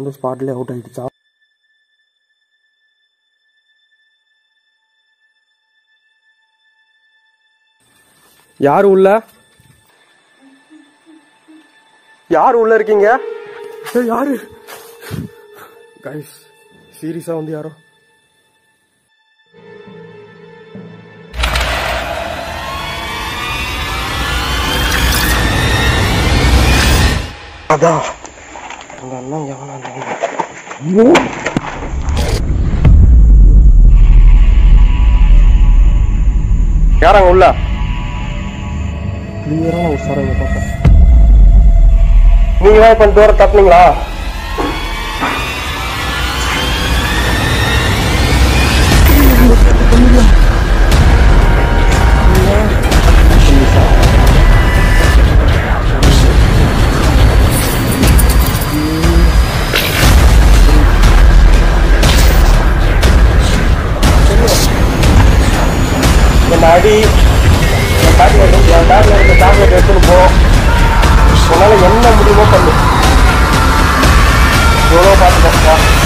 பொண்ணு ஸ்பாட்லேயே அவுட் ஆயிடுச்சா யார் உள்ள யார் உள்ள இருக்கீங்க ஏய், யாரு கைஸ் சீரியஸா வந்து யாரோ அதான் அந்த அண்ணன் எவனா இருந்தாங்க? யாராங்க உள்ள கிளியரான ஒரு சார் பார்த்தேன் நீங்களா இப்ப டோரை தட்டினீங்களா இந்த அடி இந்த டாக்டர் என் டாக்டர் இருக்க டாக்டர் எடுத்துட்டு போ உன்னால என்ன முடியுமோ பண்ணு எவ்வளோ பார்த்துக்கோ